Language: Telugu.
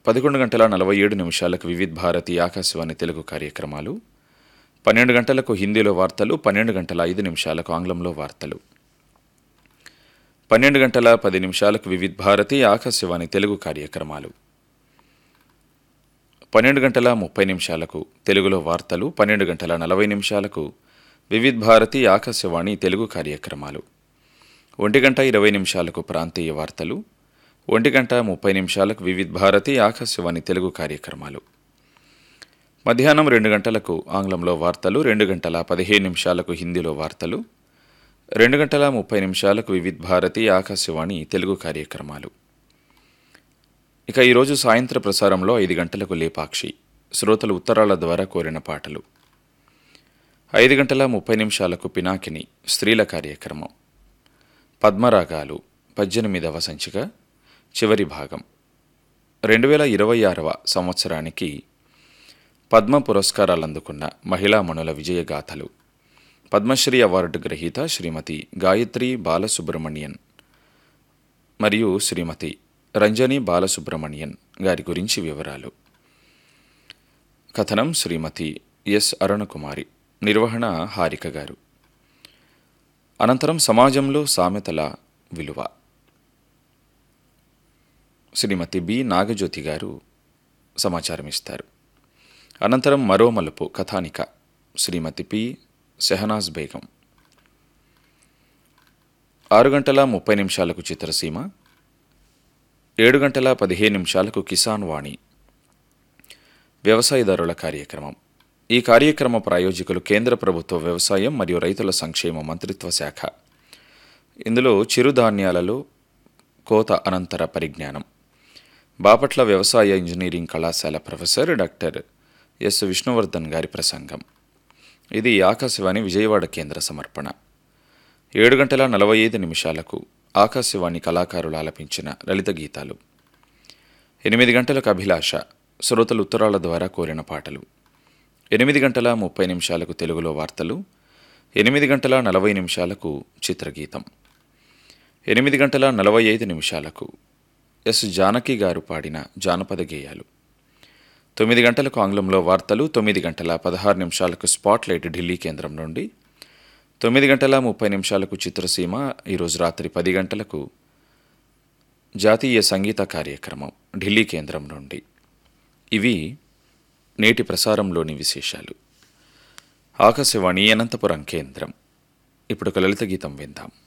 పదకొండు గంటల నలభై ఏడు నిమిషాలకు వివిధ్ భారతి ఆకాశవాణి తెలుగు కార్యక్రమాలు పన్నెండు గంటలకు హిందీలో వార్తలు పన్నెండు గంటల ఐదు నిమిషాలకు ఆంగ్లంలో వార్తలు పన్నెండు గంటల పది నిమిషాలకు వివిధ్ భారతి ఆకాశవాణి తెలుగు కార్యక్రమాలు పన్నెండు గంటల ముప్పై నిమిషాలకు తెలుగులో వార్తలు పన్నెండు గంటల నలభై నిమిషాలకు వివిధ్ భారతి ఆకాశవాణి తెలుగు కార్యక్రమాలు ఒంటి గంట ఇరవై నిమిషాలకు ప్రాంతీయ వార్తలు ఒంటి గంట ముప్పై నిమిషాలకు వివిధ్ భారతి ఆకాశవాణి తెలుగు కార్యక్రమాలు మధ్యాహ్నం రెండు గంటలకు ఆంగ్లంలో వార్తలు రెండు గంటల పదిహేను నిమిషాలకు హిందీలో వార్తలు రెండు గంటల ముప్పై నిమిషాలకు వివిధ్ భారతి ఆకాశవాణి తెలుగు కార్యక్రమాలు ఇక ఈరోజు సాయంత్ర ప్రసారంలో ఐదు గంటలకు లేపాక్షి శ్రోతలు ఉత్తరాల ద్వారా కోరిన పాటలు ఐదు గంటల ముప్పై నిమిషాలకు పినాకిని స్త్రీల కార్యక్రమం పద్మరాగాలు పద్దెనిమిదవ సంచిక చివరి భాగం రెండు వేల ఇరవై ఆరవ సంవత్సరానికి పద్మ పురస్కారాలు అందుకున్న మహిళామణుల విజయగాథలు పద్మశ్రీ అవార్డు గ్రహీత శ్రీమతి గాయత్రి బాలసుబ్రమణియన్ మరియు శ్రీమతి రంజని బాలసుబ్రమణియన్ గారి గురించి వివరాలు కథనం శ్రీమతి ఎస్ అరుణకుమారి నిర్వహణ హారిక గారు అనంతరం సమాజంలో సామెతల విలువ శ్రీమతి బి నాగజ్యోతి గారు సమాచారం ఇస్తారు అనంతరం మరో మలుపు కథానిక శ్రీమతి పి షెహనాజ్ బేగం ఆరు గంటల ముప్పై నిమిషాలకు చిత్రసీమ ఏడు గంటల పదిహేను నిమిషాలకు కిసాన్ వాణి వ్యవసాయదారుల కార్యక్రమం ఈ కార్యక్రమ ప్రాయోజకులు కేంద్ర ప్రభుత్వ వ్యవసాయం మరియు రైతుల సంక్షేమ మంత్రిత్వ శాఖ ఇందులో చిరుధాన్యాలలో కోత అనంతర పరిజ్ఞానం బాపట్ల వ్యవసాయ ఇంజనీరింగ్ కళాశాల ప్రొఫెసర్ డాక్టర్ ఎస్ విష్ణువర్ధన్ గారి ప్రసంగం ఇది ఆకాశవాణి విజయవాడ కేంద్ర సమర్పణ ఏడు గంటల నలభై ఐదు నిమిషాలకు ఆకాశవాణి కళాకారులు ఆలపించిన లలిత గీతాలు ఎనిమిది గంటలకు అభిలాష శ్రోతలు ఉత్తరాల ద్వారా కోరిన పాటలు ఎనిమిది గంటల ముప్పై నిమిషాలకు తెలుగులో వార్తలు ఎనిమిది గంటల నలభై నిమిషాలకు చిత్రగీతం ఎనిమిది గంటల నలభై ఐదు నిమిషాలకు ఎస్ జానకి గారు పాడిన జానపద గేయాలు తొమ్మిది గంటలకు ఆంగ్లంలో వార్తలు తొమ్మిది గంటల పదహారు నిమిషాలకు స్పాట్లైట్ ఢిల్లీ కేంద్రం నుండి తొమ్మిది గంటల ముప్పై నిమిషాలకు చిత్రసీమ ఈరోజు రాత్రి పది గంటలకు జాతీయ సంగీత కార్యక్రమం ఢిల్లీ కేంద్రం నుండి ఇవి నేటి ప్రసారంలోని విశేషాలు ఆకాశవాణి అనంతపురం కేంద్రం ఇప్పుడు ఒక లలిత గీతం విందాం